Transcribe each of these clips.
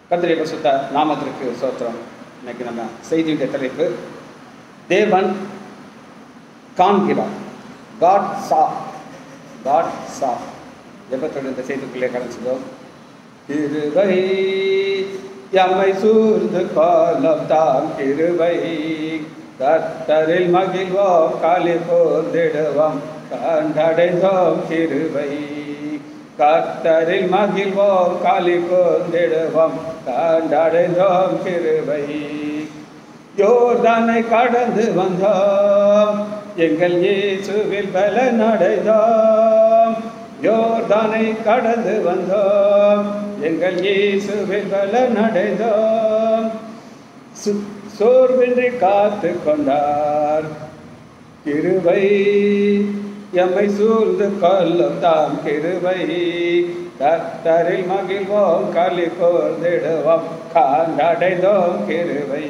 கர்த்தருடைய பரிசுத்த நாமத்திற்கு சோத்திரம் இன்னைக்கு நம்ம செய்தியுடைய தலைப்பு தேவன் காண்கிறார் காட் சா காட் சா ஜெபத்தோடு இந்த செய்திக்குள்ளே கலந்துக்கிறோம் கிருபை எம்மை சூழ்ந்து காலம் தாம் கிருபை கர்த்தரில் மகிழ்வோம் காலி போர்ந்திடுவோம் கண்டடைந்தோம் கிருபை கர்த்தரில் மகிழ்வோம் காலி போர்ந்திடுவோம் கண்டடைந்தோம் கிருபை யோர்தானை கடந்து வந்தோம் எங்கள் இயேசுவில் பல நடைந்தோம் யோர்தானை கடந்து வந்தோம் எங்கள் இயேசுவில் பல நடைந்தோம் சு- சோர்வின்றி காத்து கொண்டார் கிருபை எம்மை சூழ்ந்து கொள்ளும் தாம் கிருபை கர்த்தரில் மகிழ்வோம் களி கோர்ந்திடுவோம் காண்டடைந்தோம் கிருபை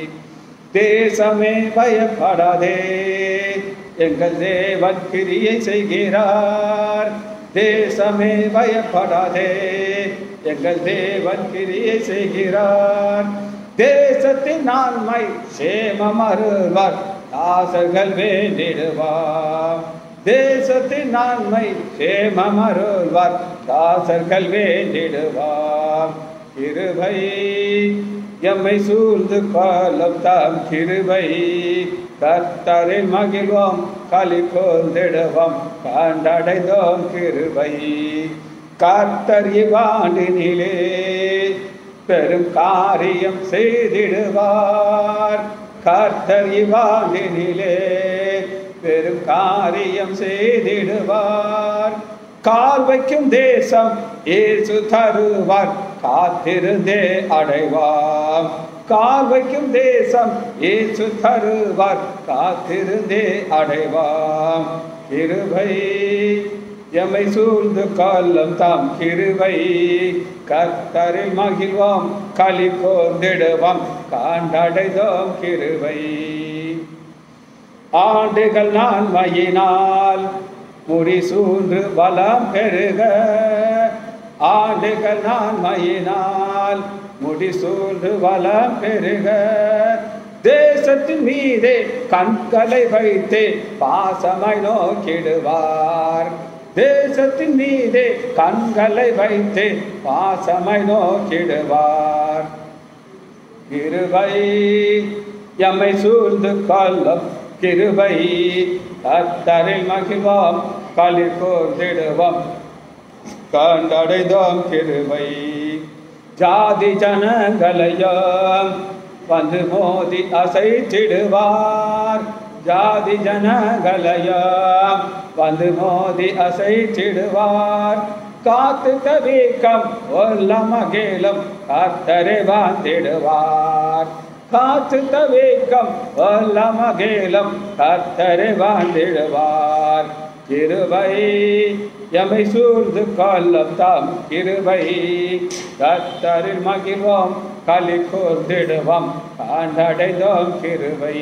தேசமே பயப்படாதே எங்கள் தேவன் கிரியை செய்கிறார் தேசமே பயப்படாதே எங்கள் தேவன் கிரியை செய்கிறார் தேசத்தின் நான்மை சேமம் அருள்வார் தாசர்கள் வேண்டிடுவார் தேசத்தின் நான்மை சேமம் அருள்வார் தாசர்கள் வேண்டிடுவார் கிருபை எம்மை சூழ்ந்து காலம் தாம் கிருபை கர்த்தரில் மகிழ்வோம் களி கோர்ந்திடுவோம் காண்டடைந்தோம் கிருபை கர்த்தர் இவ்வாண்டினிலே பெரும் காரியம் செய்திடுவார் கர்த்தர் இவ்வாண்டினிலே பெரும் காரியம் செய்திடுவார் கால் வைக்கும் தேசம் இயேசு தருவார் காத்திருந்தே அடைவாம் கால் வைக்கும் தேசம் இயேசு தருவார் காத்திருந்தே அடைவாம் கிருபை எம்மை சூழ்ந்து காலம் தாம் கிருபை கர்த்தரில் மகிழ்வோம் களி கோர்ந்திடுவோம் காண்டடைதோம் கிருபை ஆண்டுகள் நான் மயினால் முடி சூன்று பலம் பெருக ஆண்டுகள் நான் மயினால் முடி சூன்று பலம் பெருக தேசத்தின் மீதே கண்களை வைத்தே பாசமாய் நோக்கிடுவார் தேசத்தின் மீதே கண்களை வைத்தே பாசமாய் நோக்கிடுவார் கிருபை எம்மை சூழ்ந்து கொள்ளும் கிருபை கத்தரில் மகிழ்வோம் களி கோர்ந்திடுவோம் கண்டடைந்தோம் கிருபை ஜாதி ஜனங்களையும் வந்து மோதி அசைத்திடுவார் ஜாதி ஜனங்களையும் வந்து மோதி அசைத்திடுவார் காத்து தவிக்கம் ஒல்ல மகிழும் கத்தரை வாழ்ந்திடுவார் காத்து தவிக்கம் ஒல்ல மகிழும் கத்தரை வாழ்ந்திடுவார் கிருபை எமை சூழ்ந்து கொள்ளும் தாம் கிருபை கத்தரில் மகிழ்வோம் களி கோர்ந்திடுவோம் காண்டடைந்தோம் கிருபை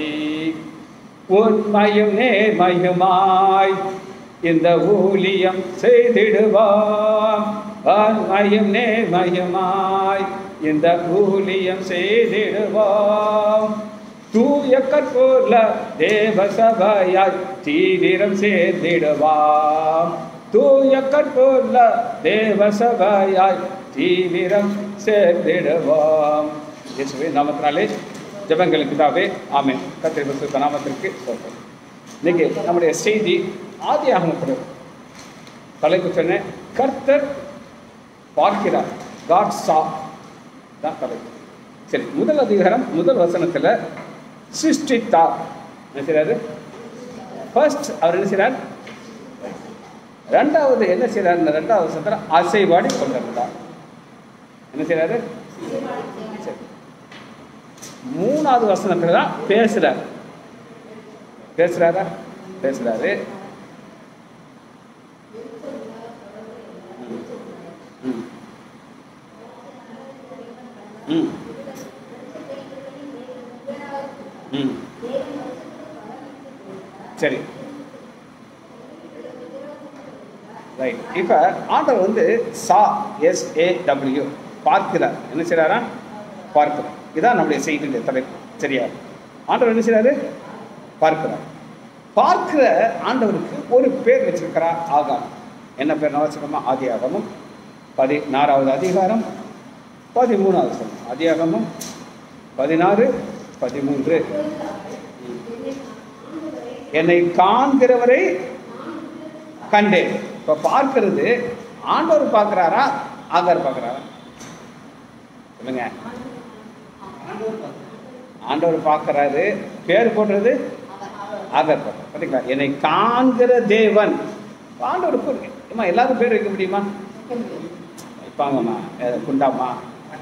உண்மையும் நேர்மையுமாய் இந்த ஊழியம் செய்திடுவோம் உண்மையும் நேர்மையுமாய் இந்த ஊழியம் செய்திடுவோம் தூய கற்பூர்ல தேவ சபையாய் தீவிரம் சேர்ந்திடுவாம் தூய கற்பூர்ல தேவ சபையாய் தீவிரம் சேர்ந்திடுவோம் இயேசுவின் நாமத்தினாலே ஜெபங்களுக்கு தாவே ஆமென் கத்திரி பரிசுத்த நாமத்திற்கு சொல்றோம் இன்னைக்கு நம்முடைய செய்தி ஆதி ஆகமப்படும் தலைப்பு சொன்னேன் கர்த்தர் பார்க்கிறார் காட் சா தான் தலைப்பு சரி முதல் அதிகாரம் முதல் வசனத்தில் சிருஷ்டித்தார் என்ன செய்றாரு ஃபர்ஸ்ட் அவர் என்ன செய்றார் ரெண்டாவது என்ன செய்றாரு ரெண்டாவது வசனத்தில் அசைவாடி கொண்டிருந்தார் என்ன செய்றாரு சரி மூணாவது வசனத்தில் தான் பேசுறார் பேசுறாரா பேசுறாரு ம். ம். ம். சரி ரைட் இப்போ ஆண்டவர் வந்து சா எஸ்ஏடபிள்யூ பார்க்கிறார் என்ன செய்றாரா பார்க்கிறார் இதான் நம்முடைய செய்தியுடைய தலைப்பு சரியா ஆண்டவர் என்ன செய்றாரு பார்க்கிறார் பார்க்கிற ஆண்டவருக்கு ஒரு பேர் வச்சிருக்கிறார் ஆகார் என்ன பேர் நவசகமா ஆதியாகமும் பதினாறாவது அதிகாரம் பதிமூணாவது சொல்லும் அதிகாகமும் பதினாறு பதிமூன்று என்னை காண்கிறவரை கண்டேன் இப்ப பார்க்கிறது ஆண்டவர் பார்க்கிறாரா ஆகார் பார்க்கிறாரா சொல்லுங்க ஆண்டவர் பார்க்கிறாரு பேர் போடுறது ஆகார் பார்க்கிறார் பார்த்தீங்களா என்னை காண்கிற தேவன் ஆண்டவருக்கு ஒரு- ஏம்மா எல்லாரும் பேர் வைக்க முடியுமா வைப்பாங்கம்மா ஏ, குண்டாம்மா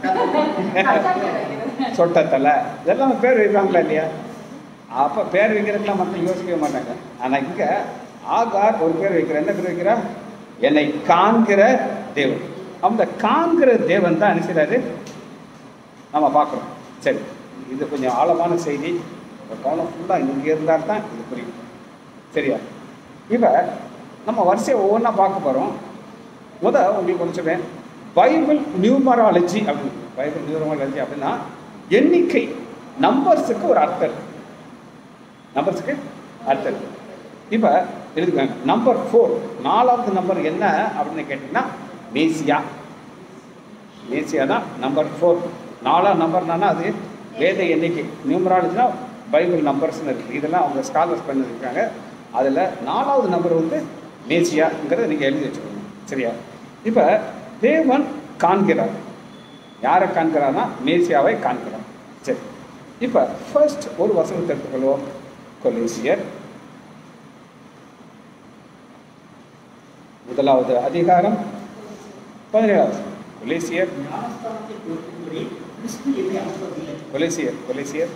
சொட்டத்தலை இதெல்லாம் பேர் வைப்பாங்களா இல்லையா அப்போ பேர் வைக்கிறதுக்கெல்லாம் மற்ற யோசிக்கவே மாட்டாங்க ஆனால் இங்கே ஆகார் ஒரு பேர் வைக்கிற என்ன பேர் வைக்கிறா என்னை காண்கிற தேவன் அந்த காண்கிற தேவன் தான் நினைச்சாரு நம்ம பார்க்குறோம் சரி இது கொஞ்சம் ஆழமான செய்தி ஒரு கவனம் ஃபுல்லாக இங்கே இருந்தால் தான் இது புரியும் சரியா இப்போ நம்ம வரிசையை ஒவ்வொன்றா பார்க்க போகிறோம் முத உங்களுக்கு ஒன்று சொல்றேன் பைபிள் நியூமராலஜி அப்படின்னு பைபிள் நியூமராலஜி அப்படின்னா எண்ணிக்கை நம்பர்ஸுக்கு ஒரு அர்த்தம் இருக்கு நம்பர்ஸுக்கு அர்த்தம் இருக்கு இப்போ எழுதுக்காங்க நம்பர் ஃபோர் நாலாவது நம்பர் என்ன அப்படின்னு கேட்டிங்கன்னா மேசியா மேசியா தான் நம்பர் ஃபோர் நாலாம் நம்பர்னா அது வேத எண்ணிக்கை நியூமராலஜினா பைபிள் நம்பர்ஸ்னு இருக்குது இதெல்லாம் அவங்க ஸ்காலர்ஸ் பண்ணியிருக்காங்க அதில் நாலாவது நம்பர் வந்து மேசியாங்கிறத நீங்கள் எழுதி வச்சுக்கோங்க சரியா இப்போ தேவன் காண்கிறார் யாரை காண்கிறார்னா மேசியாவை காண்கிறார் சரி இப்போ ஃபர்ஸ்ட் ஒரு வசனத்தை எடுத்துக்கொள்வோம் கொலேசியர் முதலாவது அதிகாரம் பதினேழாவது கொலேசியர் ஞானஸ்தானத்தை கொடுக்கும்படி கிறிஸ்து என்னை அனுப்பவில்லை கொலேசியர் கொலேசியர்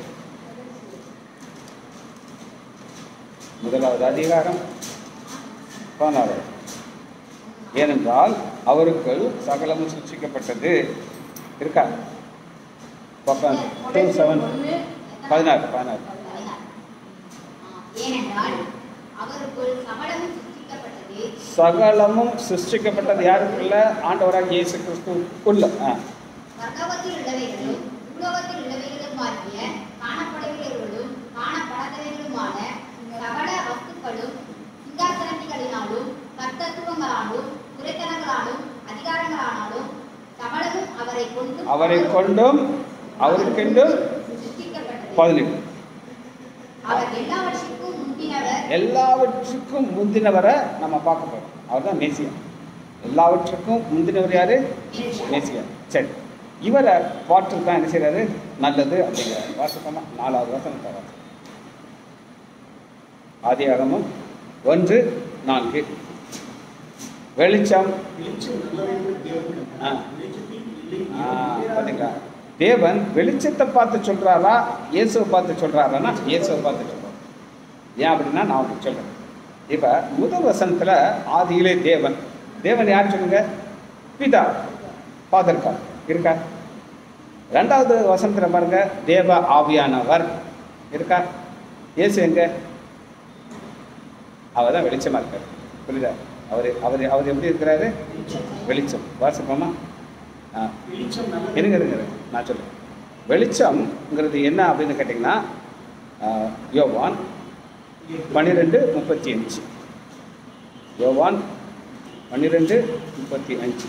முதலாவது அதிகாரம் பதினாறாவது ஏனென்றால் அவருக்குள் சகலமும் சிருஷ்டிக்கப்பட்டது இருக்கா பக்கம் டூ செவன் பதினாறு பதினாறு ஏனென்றால் அவருக்குள் சகலமும் சிருஷ்டிக்கப்பட்டது சகலமும் சிருஷ்டிக்கப்பட்டது யாருக்குள்ள ஆண்டவராக இயேசு கிறிஸ்துக்குள்ள ஆ பரலோகத்தில் உள்ளவைகளும் பூலோகத்தில் உள்ளவைகளும் ஆகிய காணப்படுகிறவர்களும் காணப்படாதவைகளுமான சகல வஸ்துக்களும் சிங்காசனங்களினாலும் கர்த்தத்துவங்களாலும் துரைத்தனங்களாலும் அதிகாரங்களானாலும் சகலமும் அவரை கொண்டும் அவரை கொண்டும் அவருக்கென்றும் சிருஷ்டிக்கப்பட்டது பதினெட்டு அவர் எல்லாவற்றிற்கும் முந்தினவர் எல்லாவற்றுக்கும் முந்தினவரை நம்ம பார்க்க போறோம் அவர் தான் மேசியா எல்லாவற்றுக்கும் முந்தினவர் யாரு மேசியா சரி இவரை பாட்டு தான் என்ன செய்யறாரு நல்லது அப்படிங்கிறார் வாசகமா நாலாவது வசனத்தை வாசி ஆதியாகமும் ஒன்று நான்கு வெளிச்சம் வெளிச்சம் நல்லதென்று தேவன் ஆ. கண்டார். வெளிச்சத்தில் இல்லை ஆ, தேவன் பாத்தீங்களா தேவன் வெளிச்சத்தை பார்த்து சொல்றாரா இயேசுவை பார்த்து சொல்றாரான்னா இயேசுவை பார்த்து சொல்றாரு ஏன் அப்படின்னா நான் உங்களுக்கு சொல்றேன் இப்ப முதல் வசனத்துல ஆதியிலே தேவன் தேவன் யார் சொல்லுங்க பிதா ஃபாதர் கார் இருக்கா ரெண்டாவது வசனத்துல பாருங்க தேவ ஆவியானவர் இருக்கா இயேசு எங்க அவர் தான் வெளிச்சமா இருக்காரு புரியுதா அவர் அவர் அவர் எப்படி இருக்கிறாரு வெளிச்சம் வாசிப்போமா ஆ வெளிச்சம் நல்லது இருங்க இருங்க இருங்க. நான் சொல்றேன் வெளிச்சம்ங்கிறது என்ன அப்படின்னு கேட்டிங்கன்னா ஆஹ், யோவான் பன்னிரெண்டு முப்பத்தி அஞ்சு யோவான் பன்னிரெண்டு முப்பத்தி அஞ்சு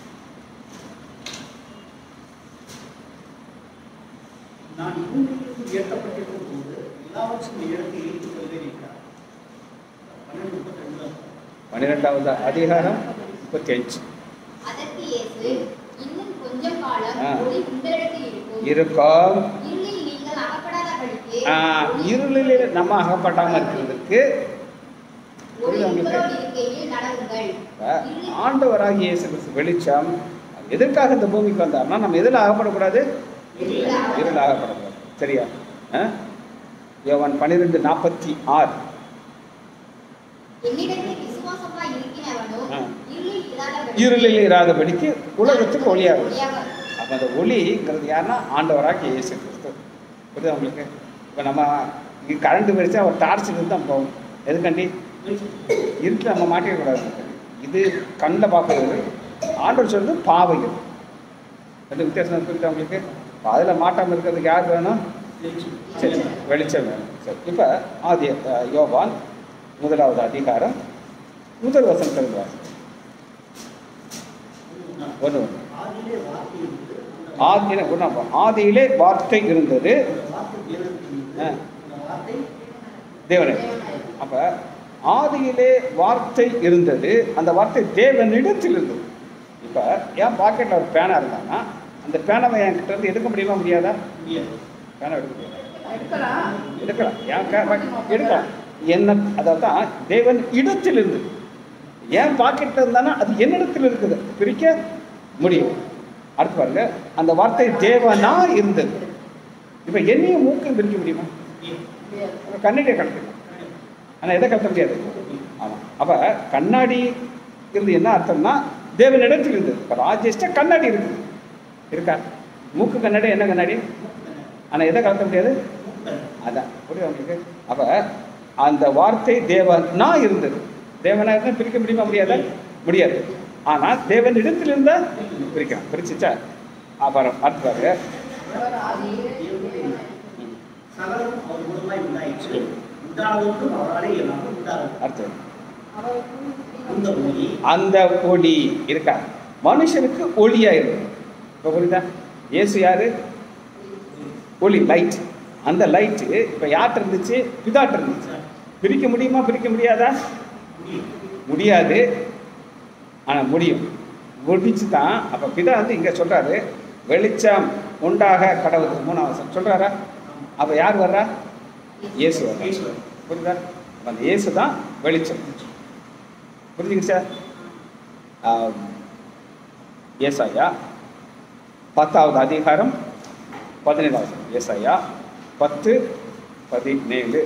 நான் பூமியிலிருந்து உயர்த்தப்பட்டிருக்கும் போது எல்லாவற்றும் இடத்தை ஏற்றுக் கொள்வேன் என்றார் பன்னெண்டு முப்பத்தி ரெண்டு பன்னிரெண்டாவது அதிகாரம் முப்பத்தி அஞ்சு அதற்கு இயேசு இன்னும் கொஞ்சம் காலம் ஆ. ஒளி உங்களிடத்தில் இருக்கும் இருக்கும் இருளில் நீங்கள் அகப்படாதபடிக்கு ஆஹ், இருளில் நம்ம அகப்பட்டாமல் இருக்கிறதுக்கு ஒளி புரியுதா உங்களுக்கு? உங்களோடு இருக்கையில் நடவுங்கள் இப்ப ஆண்டவராகிய இயேசு கிறிஸ்து வெளிச்சம் எதற்காக இந்த பூமிக்கு வந்தார்னா நம்ம எதில் அகப்படக்கூடாது இருள் அகப்படக்கூடாது சரியா ஆ? யோவான் பன்னிரெண்டு நாற்பத்தி ஆறு என்னிடத்தில் விசுவாசமாய் இருக்கிறவனோ ஆ. இருளில் இராதபடிக்கு இருளில் இராதபடிக்கு உலகத்துக்கு ஒளியாக ஒளியாக அப்போ அந்த ஒளிங்கிறது யாருன்னா ஆண்டவராகிய இயேசு கிறிஸ்து புரியுதா உங்களுக்கு இப்போ நம்ம இங்கே கரண்ட் போயிடுச்சா ஒரு டார்ச் இருந்து தான் போகும் எதுக்காண்டி இருட்டில் நம்ம மாட்டிக்கக்கூடாது இது கண்ணில் பார்க்கறது ஆண்டவர் சொல்றது பாவைகள் ரெண்டு வித்தியாசம் புரியுதா உங்களுக்கு அதில் மாட்டாமல் இருக்கிறதுக்கு யார் வேணும் சரி வெளிச்சம் வேணும் சரி இப்போ ஆதி அஹ், யோவான் முதலாவது அதிகாரம் முதல் வசனத்தில் வாசி ஒன்று ஒன்று ஆதியிலே வார்த்தை இருந்தது. அந்த ஆதியில ஒன்றா ஆதியிலே வார்த்தை இருந்தது வார்த்தை தேவனுக்கு இருந்தது. ஆ. அந்த வார்த்தை தேவனே அப்போ ஆதியிலே வார்த்தை இருந்தது அந்த வார்த்தை தேவனிடத்தில் இருந்தது இப்போ என் பாக்கெட்டில் ஒரு பேனா இருந்தாங்கன்னா அந்த பேனாவை என்கிட்ட இருந்து எடுக்க முடியுமா முடியாதா முடியாது. பேனா எடுக்க முடியாது எடுக்கலாம் ஏன் கே- பாக்கெட் எடுக்கலாம் என்ன அதாவது தான் தேவன் இடத்தில் இருந்து என் பாக்கெட்டில் இருந்தானா அது என்னிடத்தில் இருக்குது பிரிக்க முடியும் அடுத்து பாருங்க அந்த வார்த்தை தேவனா இருந்தது இப்போ என்னையும் மூக்கையும் பிரிக்க முடியுமா அப்ப கண்ணாடியை கலக்கலாம் ஆனால் எதை கலத்த முடியாது ஆமாம் அப்போ கண்ணாடி இருந்து என்ன அர்த்தம்னா தேவன் இடத்தில் இருந்தது இப்போ ராஜேஷ்ட கண்ணாடி இருக்குது இருக்கா மூக்கு கண்ணாடி என்ன கண்ணாடி ஆனால் எதை கலத்த முடியாது அதான் புரியுது உங்களுக்கு அப்போ அந்த வார்த்தை தேவனா இருந்தது தேவனா இருந்தால் பிரிக்க முடியுமா முடியாதா முடியாது ஆனால் தேவன் இடத்தில் இருந்தால் பிரிக்கலாம் பிரிச்சுச்சா அப்புறம் அடுத்து பாருங்க ம், சகலம் அவர் மூலமாய் உண்டாயிற்று உண்டாவதற்கும் அவராலே எல்லாமே உண்டாகும் அடுத்து அந்த ஒளி அந்த ஒளி இருக்கா மனுஷனுக்கு ஒளியா இருக்கு இப்போ புரியுதா இயேசு யாரு ஒளி லைட் அந்த லைட்டு இப்போ யார்கிட்ட இருந்துச்சு பிதாட்ட இருந்துச்சு பிரிக்க முடியுமா பிரிக்க முடியாதா முடியாது ஆனால் முடியும் முடிச்சு தான் அப்போ பிதா வந்து இங்கே சொல்றாரு வெளிச்சம் உண்டாக கடவுள் மூணாவது சொல்றாரா அப்போ யார் வர்றா இயேசு வர்றா புரியுதா அப்ப அந்த இயேசு தான் வெளிச்சம் புரிஞ்சுக்கிச்சா ஆம், ஏசாயா பத்தாவது அதிகாரம் பதினேழாவது ஏசாயா பத்து பதினேழு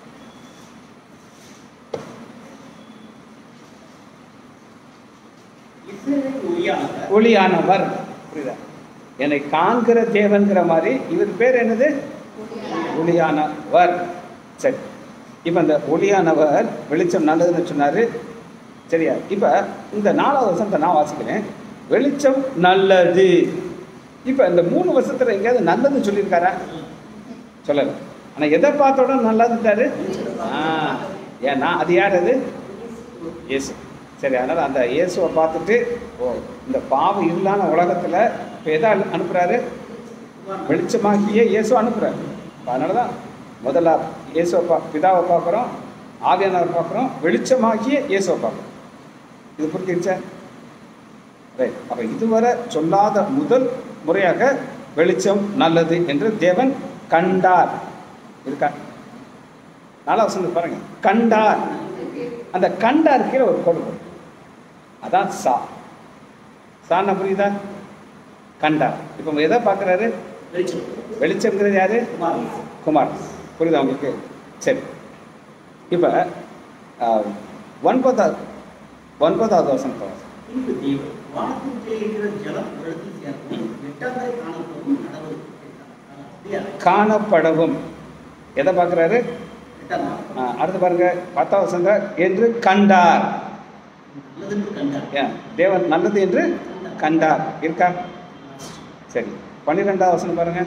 இஸ்ரவேலின் ஒளியானவர் ஒளியானவர் புரியுதா என்னை காண்கிற தேவன்கிற மாதிரி இவர் பேர் என்னது ஒளியானவர் சரி இப்போ இந்த ஒளியானவர் வெளிச்சம் நல்லதுன்னு சொன்னாரு சரியா இப்போ இந்த நாலாவது வருஷத்தை நான் வாசிக்கிறேன் வெளிச்சம் நல்லது இப்போ இந்த மூணு வருஷத்துல எங்கேயாவது நல்லது சொல்லியிருக்காரா சொல்லலை ஆனால் எதை பார்த்த உடனே நல்லதுட்டாரு ஆ ஏன்னா அது யார் அது இயேசு சரி அதனால் அந்த இயேசுவை பார்த்துட்டு ஓ இந்த பாவம் இல்லாத உலகத்தில் இப்போ எதை அனு- அனுப்புறாரு வெளிச்சமாக்கியே இயேசு அனுப்புறாரு அதனால தான் முதல்ல இயேசுவை பா பிதாவை பார்க்குறோம் ஆவியானவர் பார்க்குறோம் வெளிச்சமாக்கிய இயேசுவை பார்க்குறோம் இது புரிஞ்சிருச்சா ரைட் அப்போ இதுவரை சொல்லாத முதல் முறையாக வெளிச்சம் நல்லது என்று தேவன் கண்டார் இருக்கா நாலாவது வசனம் பாருங்க கண்டார் அந்த கண்டார் கீழே ஒரு கோடு போடும் அதான் சா சான்னா புரியுதா கண்டார் இப்போ எதை பார்க்குறாரு வெளிச்சம் வெளிச்சம்ங்கிறது யாரு குமார் குமார் புரியுதா உங்களுக்கு சரி இப்போ ஒன்பதாவது ஒன்பதாவது வசனத்தை வாசி. பின்பு தேவன் வானத்தின் கீழே இருக்கிற ஜலம் ஒரு இடத்தில் சேர்க்கும் எட்டாந்தரை காணப்படும் நடவு அப்படியா காணப்படவும் எதை பார்க்குறாரு எட்டாம் அடுத்து பாருங்க பத்தாவது வசனம் என்று கண்டார் நல்லதென்று கண்டார் ஏன் தேவன் நல்லது என்று கண்டார் இருக்கா சரி பன்னிரெண்டாவது வசனம் பாருங்க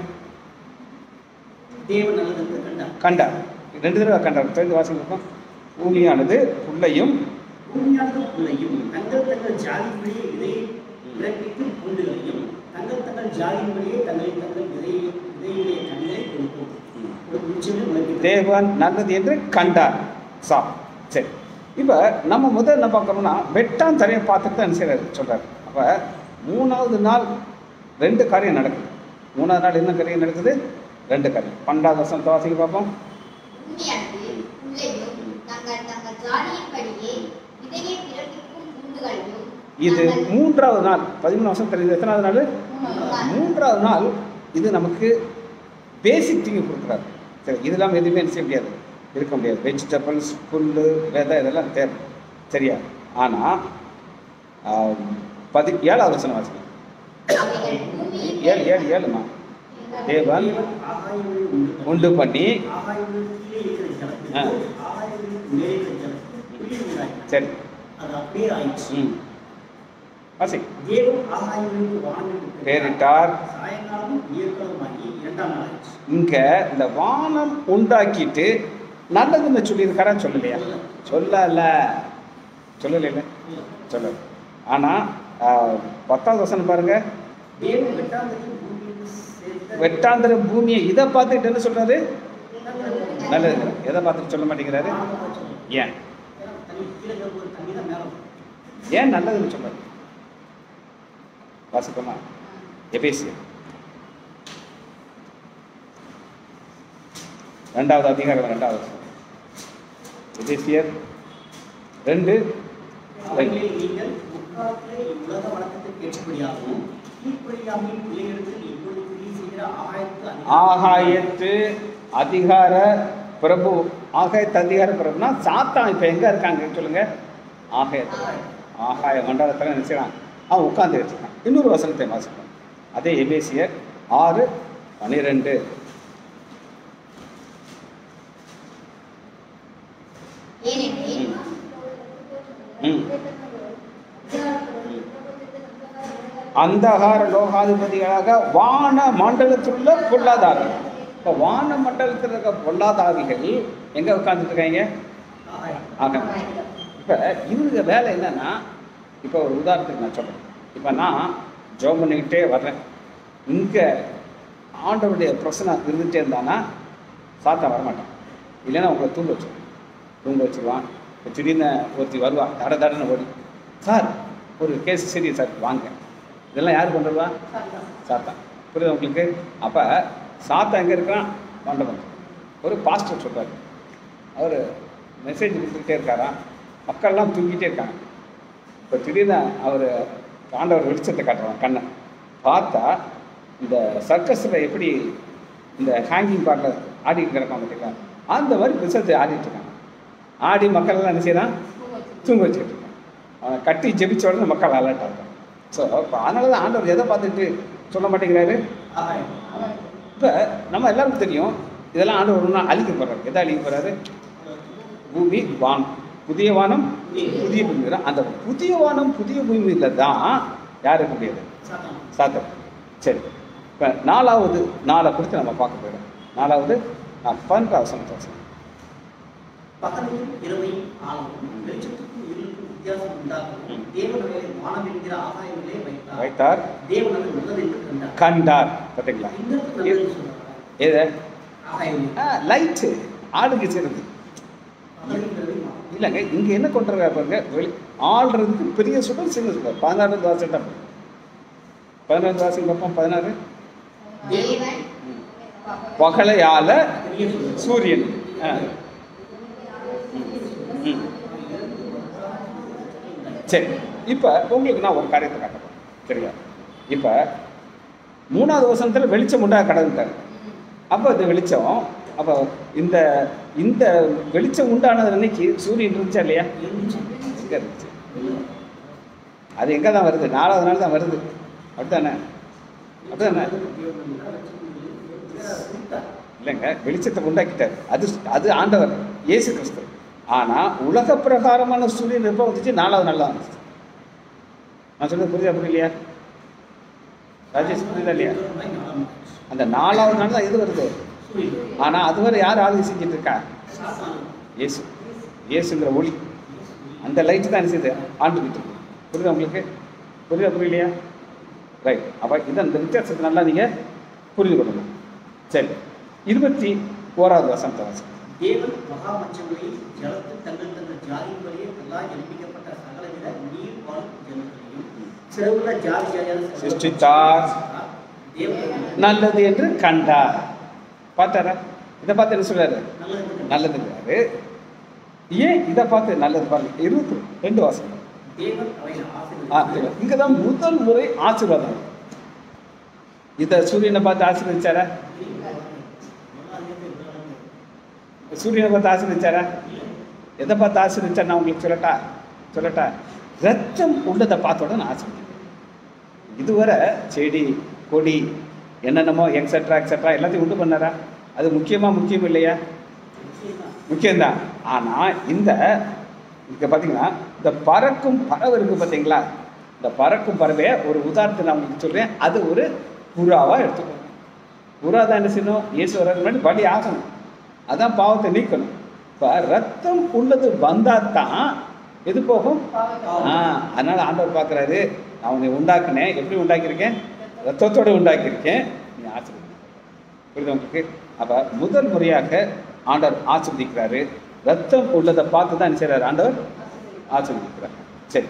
தேவன் நல்லதென்று கண்டார் கண்டார் ரெண்டு தடவை கண்டார் தெரிந்து வாசகம் இருக்கும் பூமியானது புல்லையும் பூமியானது பிள்ளையும் தங்கள் தங்கள் ஜாதியின்படியே இதை பிறப்பிக்கும் பூண்டுகளையும் தங்கள் தங்கள் ஜாதியின்படியே தங்களை தங்கள் விதை விதையுடைய கண்களை கொடுக்கும் ஒரு நிச்சயமே முளைப்பிக்கும் தேவன் நல்லது என்று கண்டார் சா சரி இப்போ நம்ம முதல்ல என்ன பார்க்கணும்னா வெட்டான் தரையை பார்த்துட்டு தான் செய்கிறாரு சொல்கிறார் அப்போ மூணாவது நாள் ரெண்டு காரியம் நடக்குது மூணாவது நாள் என்ன காரியம் நடக்குது ரெண்டு காரியம் பன்னெண்டாவது வருஷம் வாசிக்க பார்ப்போம் பூமியானது புல்லையும் தங்கள் தங்கள் ஜாதியின்படியே விதையை பிறப்பிக்கும் பூண்டுகளையும் இது தங்கள் மூன்றாவது நாள் பதிமூணு வருஷம் தெரியுது எத்தனாவது நாள் மூணாவது மூன்றாவது நாள் இது நமக்கு பேசிக் திங்கு கொடுக்குறாரு சரி இதெல்லாம் எதுவுமே என்ன செய்ய முடியாது இருக்க முடியாது வெஜிடபிள்ஸ் புல் விதை இதெல்லாம் தேவை சரியா ஆனால் பதி ஏழாவது வசனம் வாசிங்க அவைகள் பூமியின் ஏழு ஏழு ஏழுமா தேவன் தேவன் ஆகாயங்களை உண்டு உண்டு பண்ணி ஆகாயங்களுக்கு கீழே இருக்கிற ஜலத்தில் ஆ. ஆகாயங்களுக்கு மேலே இருக்கிற ஜலத்தில் புள்ளி உண்டாயிற்று. சரி அது அப்படியே ஆயிடுச்சு ம் வாசி தேவன் ஆகாயங்களுக்கு வானங்களுக்கு பேரிட்டார் சாயங்காலமும் இயற்கலமாகி இரண்டாம் நாள் ஆயிடுச்சு இங்க இந்த வானம் உண்டாக்கிட்டு நல்லதுன்னு சொல்லியிருக்காரா சொல்லலையா சொல்லல சொல்லல சொல்லல ஆனா ஆஹ், பத்தாவது வசனம் பாருங்க தேவன் வெட்டாந்தரையும் பூமியில் சேர்த்த வெட்டாந்திர பூமியை இதை பார்த்துட்டு என்ன சொல்றாரு நல்லது. நல்லது எதை பார்த்துட்டு சொல்ல மாட்டேங்கிறாரு ஆமாம் சொல்லுங்க. ஏன் ஏன்னா தண்ணி கீழே இருக்கிற ஒரு தண்ணி தான் மேலே வரும். ஏன் நல்லதுன்னு சொல்றாரு வாசிப்போமா எபேசியர் ரெண்டாவது அதிகாரம் ரெண்டாவது வசனம். எபேசியர் ரெண்டு அவைகளில் நீங்கள் முற்காலத்திலே இவ்வுலக வழக்கத்திற்கு ஏற்றபடியாகவும் கீழ்ப்படியாமையின் பிள்ளைகளுக்கு இப்பொழுது கிரியை செய்கிற ஆகாயத்து அதிகாரம் ஆகாயத்து அதிகார பிரபு ஆகாயத்து அதிகார பிரபுனா சாத்தான் இப்போ எங்கே இருக்காங்க சொல்லுங்க ஆகாயத்தில் ஆகாய மண்டலத்தில் நினைச்சான் அவன் உட்கார்ந்து வச்சிருக்கான் இன்னொரு வசனத்தை வாசிப்போம் அதே எபேசியர் ஆறு பன்னிரெண்டு ஏனெனில் ம். அந்தகார லோகாதிபதிகளாக வான மண்டலத்தில் உள்ள பொல்லாதார்கள் இப்போ வான மண்டலத்தில் இருக்க பொல்லாதாவிகள் எங்கே உட்கார்ந்துட்டு இருக்காங்க ஆகாயம் ஆக இப்போ இவங்க வேலை என்னன்னா இப்போ ஒரு உதாரணத்துக்கு நான் சொல்கிறேன் இப்போ நான் ஜோம் பண்ணிக்கிட்டே வர்றேன் இங்கே ஆண்டவருடைய பிரச்சனை இருந்துகிட்டே இருந்தானா சாத்தா வரமாட்டான் இல்லைன்னா உங்களை தூங்க வச்சிருவான் தூங்க வச்சிருவான் இப்போ திடீர்னு ஒருத்தி வருவா தட தடன்னு ஓடி சார் ஒரு கேஸ் சரி சார் வாங்க இதெல்லாம் யார் கொண்டு வருவா சாத்தா புரியுதா உங்களுக்கு அப்போ சாத்தா எங்கே இருக்கிறான் மண்டபம் ஒரு பாஸ்டர் சொல்றாரு அவர் மெசேஜ் கொடுத்துக்கிட்டே இருக்காராம் மக்கள்லாம் தூங்கிட்டே இருக்காங்க இப்போ திடீர்னு அவர் ஆண்டவர் வெளிச்சத்தை காட்டுறான் கண்ணை பார்த்தா இந்த சர்க்கஸில் எப்படி இந்த ஹேங்கிங் பார்க்க ஆடிட்டு கிடப்பாங்க பார்த்தீங்களா அந்த மாதிரி பிசத்தை ஆடிட்டு இருக்காங்க ஆடி மக்கள் எல்லாம் என்ன செய்யறான் தூங்க வச்சுட்டு இருக்கான் அவனை கட்டி ஜெபிச்ச உடனே மக்கள் அலர்ட் ஆகிறான் ஸோ இப்போ அதனால தான் ஆண்டவர் எதை பார்த்துட்டு சொல்ல மாட்டேங்கிறாரு ஆகாயம் இப்போ நம்ம எல்லாருக்கும் தெரியும் இதெல்லாம் ஆண்டவர் ஒன்றா அழிக்க போகிறாரு எதை அழிக்க போகிறாரு பூமி வானம் புதிய வானம் புதிய பூமி அந்த புதிய வானம் புதிய பூமியில் தான் யார் இருக்க முடியாது சாத்தான் சாத்தம் சரி இப்போ நாலாவது நாளை குறித்து நம்ம பார்க்க போயிடும் நாலாவது நான் பன்னெண்டாவது வசனத்தை வாசிக்கிறேன். பகலையும் இரவையும் ஆளவும் வெளிச்சத்துக்கும் இருளுக்கும் வித்தியாசம் உண்டாகவும் ம். தேவனுடைய வானம் என்கிற ஆகாயங்களே வைத்தார் வைத்தார் தேவன் அது நல்லது என்று கண்டார் கண்டார் பார்த்தீங்களா இந்த இடத்துல நல்லதுன்னு சொல்றாங்க எது ஆகாயம் லைட்டு ஆளுக்கு சிறந்து பகலையும் இரவையும் ஆளவும். இல்லைங்க இங்கே என்ன கொண்டு வர்றாரு பாருங்க வெளி ஆள்றதுக்கு பெரிய சுடல் சின்ன சுடல் பதினாறு வாசல் தான் பதினாறு வாசல் பார்ப்போம் பதினாறு தேவன் பகலையால பெரிய சொல்லுங்க சூரியன் ஆ. ம். சரி இப்போ உங்களுக்கு நான் ஒரு காரியத்தை காட்டுறேன் சரியா இப்போ மூணாவது வசனத்தில் வெளிச்சம் உண்டா கடந்துட்டார் அப்போ இந்த வெளிச்சம் அப்போ இந்த இந்த வெளிச்சம் உண்டானது அன்னைக்கு சூரியன் இருந்துச்சா இல்லையா இருந்துச்சு எங்க இருந்துச்சு அது எங்கே தான் வருது நாலாவது நாள் தான் வருது அப்படிதானே அப்படிதானே இல்லைங்க வெளிச்சத்தை உண்டாக்கிட்டார் அது அது ஆண்டவர் இயேசு கிறிஸ்து ஆனால் உலக பிரகாரமான சூரியன் எப்போ வந்துச்சு நாலாவது நாள் தான் வந்துச்சு நான் சொல்றது புரியுதா புரியலையா ராஜேஷ் புரியுதா இல்லையா அந்த நாலாவது நாள் தான் எது வருது ஆனால் அதுவரை யார் ஆளுகை செஞ்சுட்டு இருக்கா இயேசு இயேசுங்கிற ஒளி அந்த லைட் தான் என்ன செய்யுது ஆண்டுகிட்டு இருக்கு புரியுதா உங்களுக்கு புரியுதா புரியலையா ரைட் அப்போ இதை இந்த வித்தியாசத்தை நல்லா நீங்கள் புரிந்து கொள்ளணும் சரி இருபத்தி ஓராவது வசனத்தை வாசி தேவன் மகாமச்சங்களையும் ஜலத்தில் தங்கள் தங்கள் ஜாதியின்படியே எல்லாம் எழுப்பிக்கப்பட்ட சகலவித நீர் வாழும் ஜனங்களையும் சிறகுள்ள ஜாதி ஜாதியான சகல சிருஷ்டித்தார். தேவன் நல்லது என்று கண்டார் பார்த்தாரா இதை பார்த்து என்ன சொல்றாரு நல்லது நல்லதுங்கிறாரு ஏன் இதை பார்த்து நல்லது பாருங்க இருபத்தி ரெண்டு வாசகம் தேவன் அவைகளை ஆ ஆசீர்வதித்தார். இங்கே தான் முதல் முறை ஆசீர்வாதம் இதை சூரியனை பார்த்து ஆசீர்வதிச்சாரா சூரியனை பார்த்து ஆசீர்வதிச்சாரா எதை பார்த்து ஆசீர்வதிச்சா நான் உங்களுக்கு சொல்லட்டா சொல்லட்டா ரத்தம் உள்ளதை பார்த்த உடனே ஆசீர்வதிக்கிறேன் இதுவரை செடி கொடி என்னென்னமோ எக்ஸட்ரா எக்ஸட்ரா எல்லாத்தையும் உண்டு பண்ணாரா அது முக்கியமாக முக்கியம் இல்லையா முக்கியம்தான் ஆனால் இந்த இங்கே பார்த்தீங்கன்னா இந்த பறக்கும் பறவை இருக்குது பார்த்தீங்களா இந்த பறக்கும் பறவையை ஒரு உதாரணத்தை நான் உங்களுக்கு சொல்றேன் அது ஒரு புறாவா எடுத்துக்கோங்க புறா தான் என்ன செய்யணும் இயேசு வர்றதுக்கு முன்னாடி பலி ஆகணும் அதான் பாவத்தை நீக்கணும் இப்போ ரத்தம் உள்ளது வந்தால் தான் எது போகும் ஆ அதனால ஆண்டவர் பார்க்குறாரு நான் உன்னை உண்டாக்குனேன் எப்படி உண்டாக்கியிருக்கேன் ரத்தத்தோடு உண்டாக்கியிருக்கேன் நீ ஆசிரியர் புரியுது உங்களுக்கு அப்போ முதல் முறையாக ஆண்டவர் ஆசிர்வதிக்கிறாரு ரத்தம் உள்ளதை பார்த்து தான் என்ன செய்றாரு ஆண்டவர் ஆசிர்வதிக்கிறார் சரி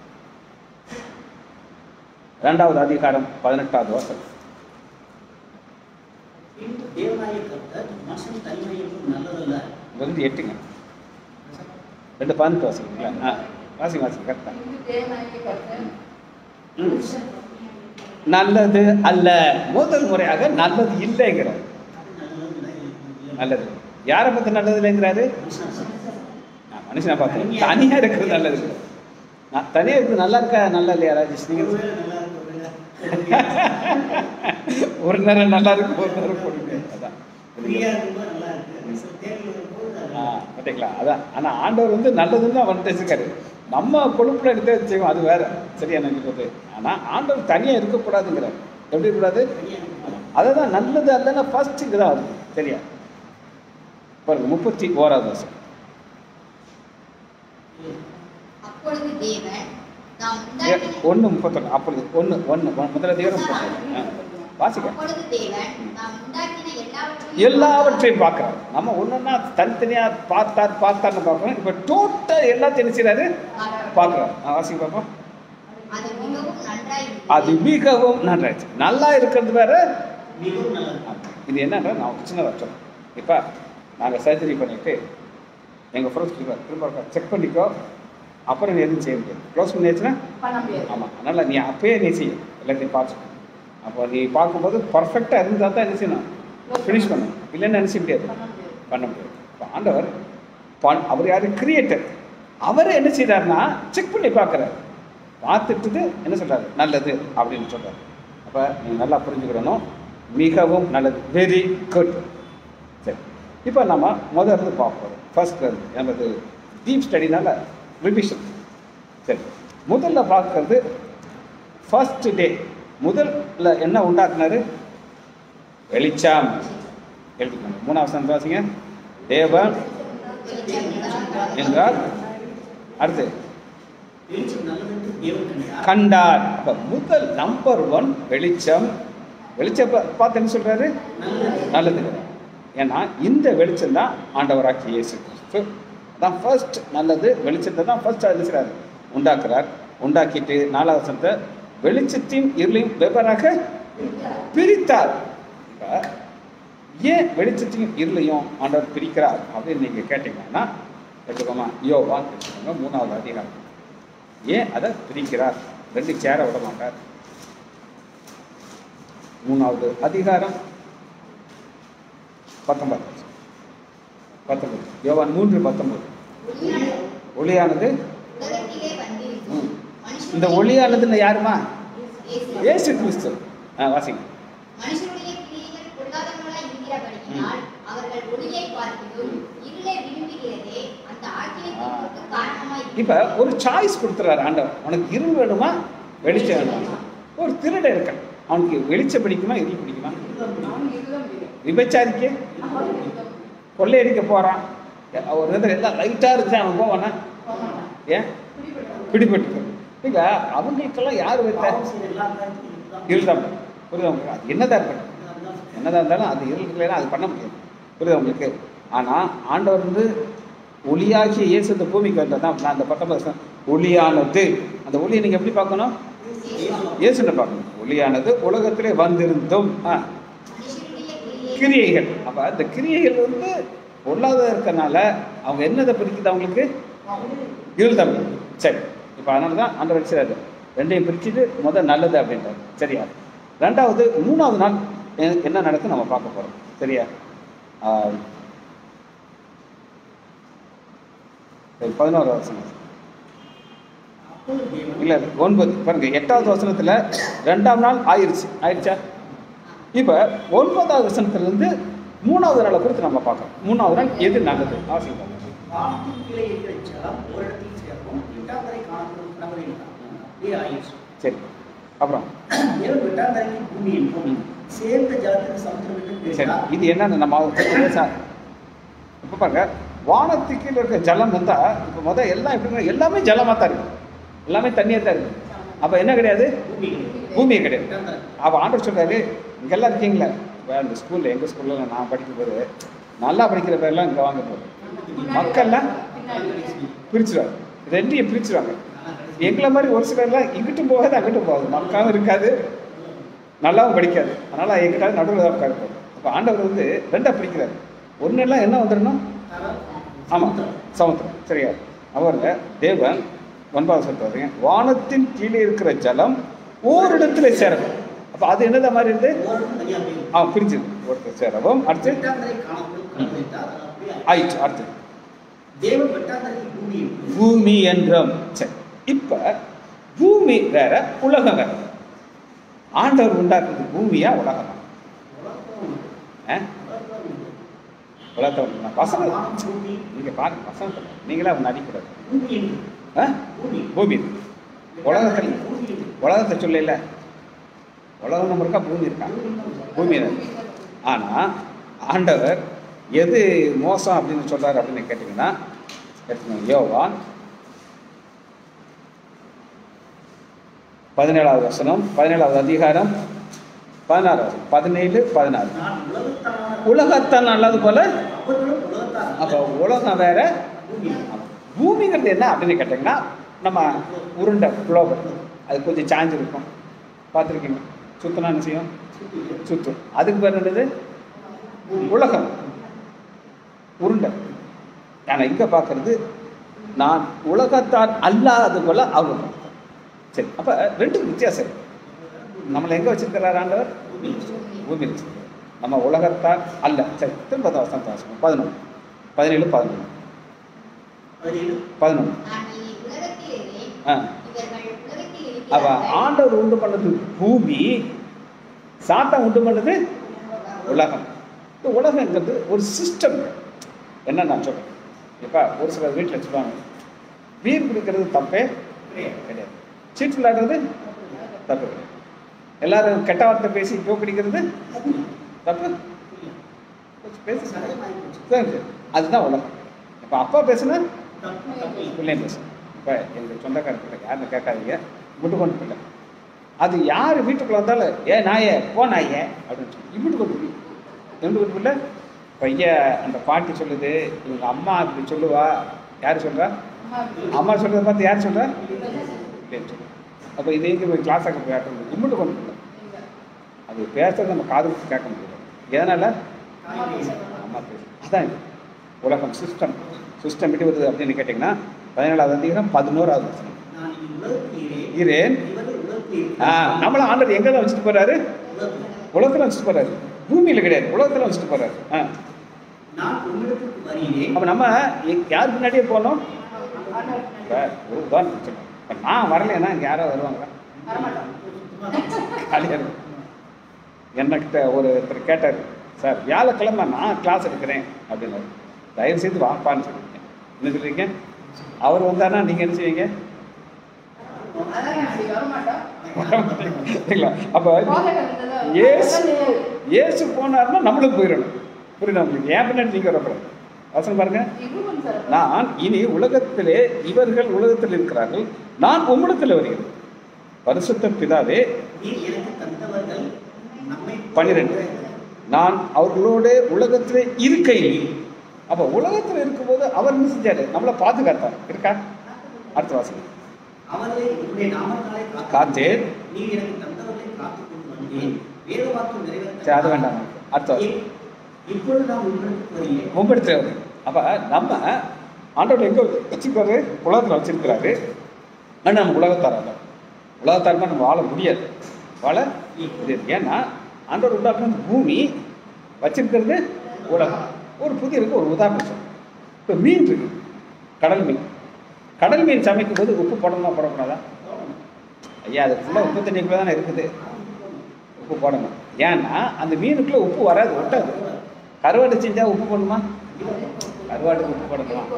ரெண்டாவது அதிகாரம் பதினெட்டாவது வருஷம் பின்பு தேவனாய கர்த்தர் மனுஷன் தனிமையும் நல்லதல்ல வந்து எட்டுங்க ரெண்டு பதினெட்டு வாசிங்களா ஆ வாசிங்க வாசிங்க கரெக்டாக ம் நல்லது அல்ல முதல் முறையாக நல்லது இல்லைங்கிறார் நல்லது யாரை பார்த்து நல்லது இல்லைங்கிறாரு நான் மனுஷனை பார்த்து தனியாக இருக்கிறது நல்லது நான் தனியாக இருக்கிறது நல்லா இருக்கா நல்லா இல்லையா ராஜேஷ் நீங்கள் ஒரு நேரம் நல்லா இருக்கு ஒரு நேரம் போடுங்க அதான் ஆ பார்த்தீங்களா அதான் ஆனால் ஆண்டவர் வந்து நல்லதுன்னு தான் வந்துட்டு வச்சிருக்காரு நம்ம கொழுப்புல எடுத்து வச்சுக்கோம் அது வேற சரியா நினைக்கிறது ஆனால் ஆண்டவர் தனியாக இருக்கக்கூடாதுங்கிறார் எப்படி இருக்கக்கூடாது அதை தான் நல்லது அல்லன்னா ஃபர்ஸ்ட் இங்கே தான் வருது சரியா பாருங்க முப்பத்தி ஓராவது வருஷம் அப்பொழுது தேவன் நாம் உண்டாக்கின ஒன்று முப்பத்தொன்று அப்பொழுது ஒன்று ஒன்று முதல்ல தேவரம் முப்பத்தொன்று வாசிக்க அப்பொழுது தேவன் நாம் உண்டாக்கின எல்லாவற்றையும் எல்லாவற்றையும் பார்க்குறாரு நம்ம ஒன்றுன்னா தனித்தனியாக பார்த்தார் பார்த்தார்னு பார்க்குறோம் இப்போ டோட்டல் எல்லாத்தையும் என்ன செய்றாரு பார்க்குறாரு வாசிக்க பார்ப்போம் அது மிகவும் நன்றாய் அது மிகவும் நன்றாச்சு நல்லா இருக்கிறது வேற மிகவும் நல்லது ஆமா. இது என்னன்னா நான் ஒரு சின்ன வருஷம் இப்போ நாங்கள் சர்ஜரி பண்ணிட்டு எங்கள் ஃப்ரெண்ட்ஸ் திரும்ப திரும்ப செக் பண்ணிக்கோ அப்புறம் நீ எதுவும் செய்ய முடியாது க்ளோஸ் பண்ணியாச்சுன்னா பண்ண முடியாது ஆமாம் அதனால் நீ அப்பயே நீ செய்யும் எல்லாத்தையும் பார்த்து அப்போ நீ பார்க்கும்போது பர்ஃபெக்டாக இருந்தால் தான் என்ன செய்யணும் ஃபினிஷ் பண்ணணும் இல்லைன்னு என்ன செய்ய முடியாது பண்ண முடியாது பண்ண முடியாது இப்போ ஆண்டவர் பண் அவர் யார் கிரியேட்டர் அவர் என்ன செய்றாருன்னா செக் பண்ணி பார்க்குறாரு பார்த்துட்டு என்ன சொல்றாரு நல்லது அப்படின்னு சொல்றாரு அப்போ நீங்கள் நல்லா புரிஞ்சுக்கிறணும் மிகவும் நல்லது வெரி குட் சரி இப்போ நம்ம முதல்ல இருந்து பார்ப்போம் ஃபர்ஸ்ட் நமது டீப் ஸ்டடினால ரிவிஷன் சரி முதல்ல பார்க்கறது ஃபர்ஸ்ட் டே முதல்ல என்ன உண்டாக்குனாரு வெளிச்சம் எழுதிக்கணும் மூணாவது வசனம் வாசிங்க தேவன் என்றால் அடுத்து வெளிச்சம் நல்லதென்று தேவன் கண்டார் கண்டார் அப்ப முதல் நம்பர் ஒன் வெளிச்சம் வெளிச்சம் பா- பார்த்து என்ன சொல்றாரு நல்லது நல்லது ஏன்னா இந்த வெளிச்சம் தான் ஆண்டவராக்கி இயேசு கிறிஸ்து அதான் ஃபர்ஸ்ட் நல்லது வெளிச்சத்தை தான் ஃபர்ஸ்ட் அழிச்சுறாரு உண்டாக்குறார் உண்டாக்கிட்டு நாலாவது வசனத்தை வெளிச்சத்தையும் இருளையும் வெவ்வேறாக பிரித்தார் இப்ப ஏன் வெளிச்சத்தையும் இருளையும் ஆண்டவர் பிரிக்கிறார் அப்படின்னு நீங்க கேட்டீங்கன்னா எடுத்துக்கோமா யோவான் எடுத்துக்கோங்க மூணாவது அதிகாரம் ஏன் அதை பிரிக்கிறார் ரெண்டு சேர விட மாட்டார் மூணாவது அதிகாரம் பத்தொன்பது பத்தொன்பது யோவான் மூன்று பத்தொன்பது ஒளியானது ஒளியானது உலகத்திலே வந்திருக்கும் ம். மனுஷனுடைய- இந்த ஒளியானதுன்னு யாருமா இயேசு. ஏசு கிறிஸ்து ஆ வாசிங்க மனுஷனுடைய கிரியைகள் பொல்லாதவர்களாய் இருக்கிறபடியினால் அவர்கள் ஒளியை பார்க்கிலும் இருளை விரும்புகிறதே அந்த ஆக்கிரமிப்புக்கு காரணமாய் இப்போ ஒரு சாய்ஸ் கொடுத்துறாரு ஆண்டவர் உனக்கு இருள் வேணுமா வெளிச்சம் வேணுமா ஒரு திருடன் இருக்கான் அவனுக்கு வெளிச்சம் பிடிக்குமா இருள் பிடிக்குமா அவனுக்கு இதுதான் முடியும் விபச்சாரிக்க அவனுக்கு இதுதான் கொள்ளையடிக்க போகிறான் ஒரு இடத்துல எல்லாம் லைட்டாக இருந்துச்சு அவன் போவானா ஏன் பிடிபட்டு இல்லை அவங்களுக்கெல்லாம் யார் வைத்த பாவம் செய்த எல்லா காரியத்திலும் இதுதான். இருள் தான் புரியுதா உங்களுக்கு அது என்னதான் இருக்கட்டும் அதுதான் என்னதான் இருந்தாலும் அது இருள் இல்லைன்னா அது பண்ண முடியாது புரியுதா உங்களுக்கு ஆனால் ஆண்டவர் வந்து ஒளியாகிய இயேசு இந்த பூமிக்கு வந்தால் தான் நான் அந்த பத்தொன்பது வருஷம் ஒளியானது அந்த ஒளியை நீங்கள் எப்படி பார்க்கணும் இயேசுன்னு பார்க்கணும் ஒளியானது உலகத்திலே வந்திருந்தும் ஆ மனுஷனுடைய கிரியை கிரியைகள் அப்போ அந்த கிரியைகள் வந்து பொல்லாத இருக்கனால அவங்க என்னதை பிரிக்குது அவங்களுக்கு இருள் தான் பிடிக்குது. சரி இப்போ அதனால தான் ஆண்டவர் வச்சுறாரு ரெண்டையும் பிரிச்சுட்டு முதல் நல்லது அப்படின்றாரு சரியா ரெண்டாவது மூணாவது நாள் எ- என்ன நடக்கும் நம்ம பார்க்க போகிறோம் சரியா ஆ, சரி பதினோரு வருஷம் அப்பொழுது தேவன் இல்லை ஒன்பது பாருங்க எட்டாவது வசனத்தில் ரெண்டாம் நாள் ஆயிருச்சு ஆயிடுச்சா இப்போ ஒன்பதாவது வசனத்திலிருந்து மூணாவது நாளை குறித்து நம்ம பார்க்கறோம் மூணாவது நாள் எது நல்லது அவசியம் வானத்தின் கீழே இருக்கிற ஜலம் ஓரிடத்தில் சேர்க்கும் இரண்டாம் வரை காணப்படும் கடவுள் என்றார். அப்படியே ஆயிடுச்சு சரி அப்புறம் தேவன் வெட்டாந்தரைக்கு பூமி என்றும் ம். சேர்ந்த ஜலத்துக்கு சமுத்திரம் என்றும் சரி பேசினார் இது என்னன்னு நம்ம சார் இப்போ பாருங்க வானத்துக்கு கீழே இருக்க ஜலம் வந்தா இப்போ முதல் எல்லாம் எப்படி இருக்கு? எல்லாமே ஜலமாக தான் இருக்கு எல்லாமே தண்ணியாக தான் இருக்கு அப்போ என்ன கிடையாது பூமி பூமியே கிடையாது வெட்டாந்தரை. அப்போ ஆண்டவர் சொல்றாரு இங்கெல்லாம் இருக்கீங்களே இப்போ இந்த ஸ்கூலில் எங்கள் ஸ்கூலில் நான் படிக்கும்போது நல்லா படிக்கிற பேர்லாம் இங்கே வாங்க போகுது மக்கள்லாம் பிரிச்சுருவாங்க ரெண்டையும் பிரிச்சுருவாங்க எங்களை மாதிரி ஒரு சிலர்லாம் இங்கிட்டும் போகாது அங்கிட்டும் போகாது நமக்காகவும் இருக்காது நல்லாவும் படிக்காது அதனால் எங்கிட்ட நடுவில் தான் உட்காந்து அப்போ ஆண்டவர் வந்து ரெண்டாக பிரிக்கிறார் ஒன்று எல்லாம் என்ன வந்துடணும் ஆமாம் சமுத்திரம் சரியா அவருங்க தேவன் ஒன்பதாவது சொல்றாரு வானத்தின் கீழே இருக்கிற ஜலம் ஓரிடத்துல சேரணும் அப்போ அது என்னத மாதிரி இருந்து ஓரளவு தனியா போயிடும். ஆ பிரிஞ்சு ஒருத்தர் சேரவும் அடுத்து வெட்டாந்தரை காணப்படும் கடல் என்றால் அது அப்படியே ஆயிடுச்சு. ஆயிடுச்சு அடுத்து தேவன் வெட்டாந்தரைக்கு பூமி என்றும் பூமி என்றும் சரி இப்போ பூமி வேற உலகம் வேற ஆண்டவர் உண்டாக்குறது பூமியா உலகமா ஆ? உலகத்தை உண்டாக்குனா. வசனம் வானம் பூமி நீங்க பாருங்க வசனத்தை நீங்களா அவன் அடிக்கூடாது பூமி என்றும் ஆ? பூமி பூமி உலகத்தில் பூமி என்றும் உலகத்தை சொல்லல உலகம் நம்ம இருக்கா பூமி இருக்கா பூமி இருக்கு. ஆனா ஆண்டவர் எது மோசம் அப்படின்னு சொல்றாரு அப்படின்னு கேட்டீங்கன்னா எடுத்துக்கோங்க. யோவான் பதினேழாவது வசனம் பதினேழாவது அதிகாரம் பதினாறாவது பதினேழு பதினாறு நான் உலகத்தான உலகத்தான் நல்லது போல அவர்களும் உலகத்தார் அப்போ உலகம் வேற பூமி பூமிங்கிறது என்ன அப்படின்னு கேட்டிங்கன்னா நம்ம உருண்டை குளோபல் அது கொஞ்சம் சாஞ்சு இருக்கும் பார்த்துருக்கீங்க சுத்தினா என்ன செய்யும் சுத்தும் அதுக்கு பேர் என்னது உலகம் உருண்டை ஆனால் இங்கே பார்க்கறது நான் உலகத்தான் அல்லாதது போல அவங்க சரி அப்போ ரெண்டுக்கும் வித்தியாசம் இருக்கு நம்மளை எங்கே வச்சிருக்கிறார் ஆண்டவர் பூமி பூமியில் வச்சிருக்கிறார் நம்ம உலகத்தார் அல்ல சரி திரும்ப வசனத்தை வாசிப்போம் பதினொன்று பதினேழு பதினொன்று பதினேழு பதினொன்று நான் இனி உலகத்தில் இருந்தேன் ஆ இவர்கள் உலகத்தில் அவ இருக்கிறார்கள் ஆண்டவர் உண்டு பண்ணது பூமி சாத்தான் உண்டு பண்ணது உலகம் இந்த உலகங்கிறது ஒரு சிஸ்டம் என்ன நான் சொல்றேன் இப்போ ஒரு சில வீட்டில் சொல்லுவாங்க வீர் குடிக்கிறது தப்பே கிடையாது சீட் விளையாடுறது தப்பு கிடையாது எல்லாரும் கெட்ட வார்த்தை பேசி இப்போ குடிக்கிறது தப்பு பேசி சகஜமாகி போச்சு. சரி, அதுதான் உலகம் இப்போ அப்பா பேசுனா தப்பு தப்பு பிள்ளையும் பேசும் இப்போ எங்கள் சொந்தக்கார பிள்ளை யாருன்னு கேட்காதீங்க முட்டு கொண்டு பிள்ளை அது யார் வீட்டுக்குள்ள வந்தாலும் ஏ நாயே போ நாயே அப்படின்னு சொல்லி இம்பிட்டு கொண்டு பிள்ளை எம்பிட்டு கொண்டு பிள்ளை பையன் அந்த பாட்டி சொல்லுது இவங்க அம்மா இப்படி சொல்லுவா யார் சொல்றா அம்மா சொல்றதை பார்த்து யார் சொல்றா பிள்ளைன்னு சொல்லு அப்போ இது எங்கே போய் கிளாஸாக போய் ஆட்டம் இம்பிட்டு கொண்டு பிள்ளை அது பேசுறது நம்ம காது கொடுத்து கேட்க முடியல எதனால அம்மா பேசும் அதான் இது. உலகம் சிஸ்டம் சிஸ்டம் எப்படி வருது அப்படின்னு கேட்டிங்கன்னா பதினேழாவது அதிகாரம் பதினோராவது வசனம் நான் இனி உலகத்திலே இரேன் இவர்கள் உலகத்தில் ஆ, நம்மள ஆண்டவர் எங்க தான் வச்சுட்டு போறாரு உலகத்தில் உலகத்துல வச்சுட்டு போறாரு பூமியில கிடையாது உலகத்துல வச்சுட்டு போறாரு ஆ. நான் உங்களிடத்துக்கு வருகிறேன் அப்ப நம்ம எ- யார் பின்னாடியே போனோம் இப்ப ஒரு உதாரணம் சொல்றேன். இப்ப நான் வரலைன்னா இங்க யாராவது வருவாங்களா காலியா இருக்கும் என்னக்கிட்ட ஒருத்தர் கேட்டார் சார் வியாழக்கிழமை நான் கிளாஸ் எடுக்கிறேன் அப்படின்னாரு தயவு செய்து வாப்பான்னு சொல்லியிருக்கேன் என்ன சொல்றீங்க அவர் வந்தாருன்னா நீங்க என்ன செய்வீங்க சரிங்களா அப்ப ஏசு ஏசு போனாருன்னா நம்மளும் போயிடணும் புரியுதா உங்களுக்கு ஏன் பின்னாடி நீங்க வரக்கூடாது வசனம் பாருங்க நான் இனி உலகத்திலே இவர்கள் உலகத்தில் இருக்கிறார்கள் நான் உம்மிடத்தில் வருகிறேன் பரிசுத்த பிதாவே நீர் எனக்கு தந்தவர்கள் நம்மை பன்னிரெண்டு நான் அவர்களோட உலகத்திலே இருக்கையில் அப்ப உலகத்துல இருக்கும்போது அவர் என்ன செஞ்சாரு நம்மளை பாதுகாத்தார் இருக்கா அடுத்த வாசகம் அவர்களை உன்னுடைய நாமத்தாலே காத்து காத்தேன் நீ எனக்கு தந்தவர்களை காத்துக் கொண்டு வந்தேன் வேத வாக்கு நிறைவேற்ற சரி அது வேண்டாம் அடுத்த வாசகம் இப்பொழுது நான் உங்களுக்கு வருகிறேன் மும்பெடுத்துல வருது அப்ப நம்ம ஆண்டவர் எங்க வச்சிருக்காரு உலகத்துல வச்சிருக்கிறாரு ஆனா நம்ம உலகத்தார் அல்ல உலகத்தாருமா நம்ம வாழ முடியாது வாழ முடியாது ஏன்னா ஆண்டவர் உண்டாக்குன பூமி வச்சிருக்கிறது உலகம் ஒரு புதிய இருக்கு ஒரு உதாரணம் சொல்றேன். இப்போ மீன் இருக்கு கடல் மீன் கடல் மீன் சமைக்கும் போது உப்பு போடணுமா போடக்கூடாதா ஐயா அது ஃபுல்லாக உப்பு தண்ணிக்குள்ளே தானே இருக்குது உப்பு போடணும் ஏன்னா அந்த மீனுக்குள்ளே உப்பு வராது ஒட்டாது கருவாடு செஞ்சால் உப்பு போடணுமா கருவாட்டுக்கு உப்பு போடணுமா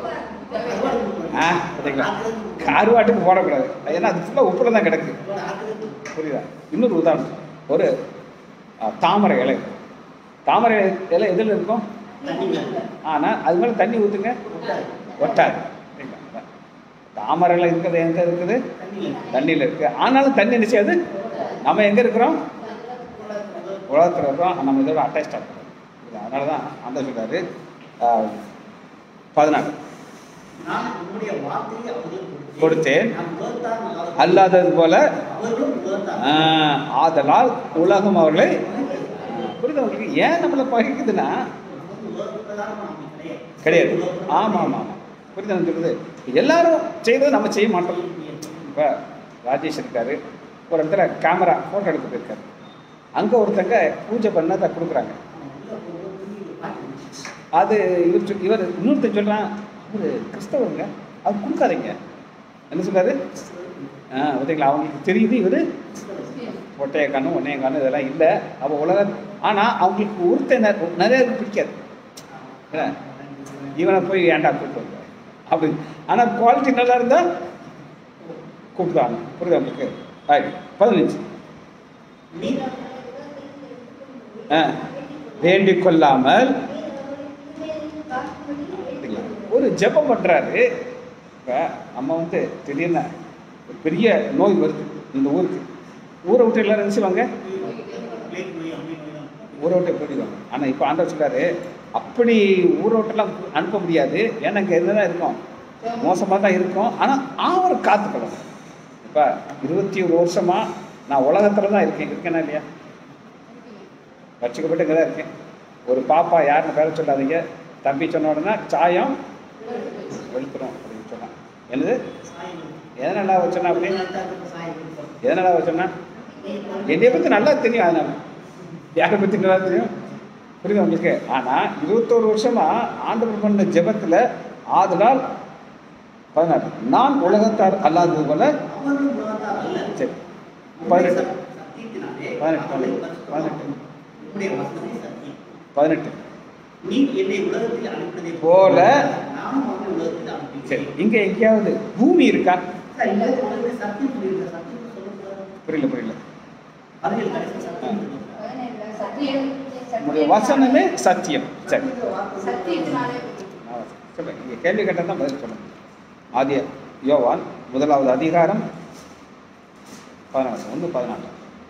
ஆ பார்த்தீங்களா கருவாட்டுக்கு போடக்கூடாது ஏன்னா அது ஃபுல்லாக உப்புல தான் கிடக்கு புரியுதா இன்னொரு உதாரணம் ஒரு ஆ, தாமரை இலை தாமரை இலை எதில் இருக்கும் ஆனால் அது மேலே தண்ணி ஊற்றுங்க ஒட்டாது சரிங்களா? அதான். தாமரை இலை இருக்கிறது எங்கே இருக்குது தண்ணியில் இருக்குது ஆனாலும் தண்ணி என்ன செய்யாது நம்ம எங்கே இருக்கிறோம் உலகத்தில் இருக்கிறோம் நம்ம இதோட அட்டாச்சாக இருக்கிறோம் அதனால தான் அந்த சொல்கிறாரு பதினாறு நான் உம்முடைய வார்த்தையை அவர்களுக்கு கொடுத்தேன். நான் உலகத்தார் அல்லாத- அல்லாதது போல அவர்களும் உலகத்தார். ஆ, ஆதலால் உலகம் அவர்களை புரியுது உங்களுக்கு ஏன் நம்மளை பகைக்குதுன்னா அவர்கள் உலகத்தார் நாம கிடையாது. கிடையாது ஆமாம் ஆமாம் ஆமாம் புரியுது எனக்கு சொல்லுது எல்லாரும் செய்வதை நம்ம செய்ய மாட்டோம் இப்போ ராஜேஷ் இருக்காரு ஒரு இடத்துல கேமரா ஃபோட்டோ எடுக்க போயிருக்காரு அங்கே ஒருத்தங்க பூஜை பண்ண அதை கொடுக்குறாங்க அது இவர் சொல்- இவர் இன்னொருத்தர் சொல்கிறான் அவர் கிறிஸ்தவருங்க அவர் கொடுக்காதீங்க என்ன சொல்றாரு ஆ பார்த்தீங்களா அவங்களுக்கு தெரியுது இவர் ஒட்டைய கண்ணு ஒன்னைய கண்ணு இதெல்லாம் இல்லை அப்போ உலக ஆனால் அவங்களுக்கு ஒருத்தர் நெ- நிறைய பேருக்கு பிடிக்காது என்ன? இவனை போய் ஏன்டா கூப்பிட்டு வந்த? அப்படி ஆனால் குவாலிட்டி நல்லா இருந்தால் கூப்பிடுவாங்க புரியுதா உங்களுக்கு ரைட் பதினஞ்சு நீ ஆ வேண்டிக் கொள்ளாமல் அப்படிங்களா? ஒரு ஜெபம் பண்ணுறாரு இப்போ நம்ம வந்து திடீர்னு ஒரு பெரிய நோய் வருது இந்த ஊருக்கு ஊரை விட்டு எல்லாரும் என்ன செய்வாங்க பிளேட் நோய், அம்மை நோய் தான். ஊரை விட்டு போயிடுவாங்க ஆனால் இப்போ ஆண்டவர் சொல்றாரு அப்படி ஊரை விட்டுலாம் அனுப்ப முடியாது ஏன்னா இங்கே என்ன தான் இருக்கும் மோசமாக தான் இருக்கும் ஆனால் ஆவரை காத்துக்கணும் இப்போ இருபத்தி ஒரு வருஷமாக நான் உலகத்தில் தான் இருக்கேன் இருக்கேனா இல்லையா வச்சுக்கப்பட்டு இங்கே தான் இருக்கேன் ஒரு பாப்பா யாருன்னு பேர சொல்லாதீங்க தம்பி சொன்ன உடனே சாயம் வெளுத்துரும் அப்படின்னு சொன்னான் என்னது சாய் நோய். எதனால அவ சொன்னா அப்படி சாய் நோய். எதனால அவ சொன்னா என்னைய பற்றி நல்லா தெரியும் அதனால யாரை பற்றி நல்லா தெரியும் புரியுது உங்களுக்கு ஆனால் இருபத்தோரு வருஷமா ஆண்டவர் பண்ண ஜெபத்தில் ஆதலால் பதினாறு நான் உலகத்தார் அல்லாதது போல அவர்களும் உலகத்தார் அல்ல. சரி உம்முடைய பதினெட்டு சத்- சத்தியத்தினாலே பதினெட்டு, அவர்களை பதினெட்டு. பரிசுத்தமாக்கும். உம்முடைய வசனமே சத்தியம். பதினெட்டு நீ என்னை உலகத்தில் அனுப்பினதை போல நானும் அவனை உலகத்தில் அனுப்பினேன். சரி இங்கே எங்கேயாவது பூமி இருக்கா சார், இந்த உலகத்தில் சத்தியம் சொல்லியிருக்க சத்தியம் சொல்லக்கூடாது. புரியல புரியல அறிவியல் கடைசி சத்தியம் சொல்லுவாங்க. உங்களுடைய வசனமே சத்தியம் சரி சத்தியத்தினாலே சொல்லுங்க இங்கே கேள்வி கேட்டால் தான் பதில் சொல்லணும் ஆதிய யோவான் முதலாவது அதிகாரம் பதினாறு ஒன்று பதினாலு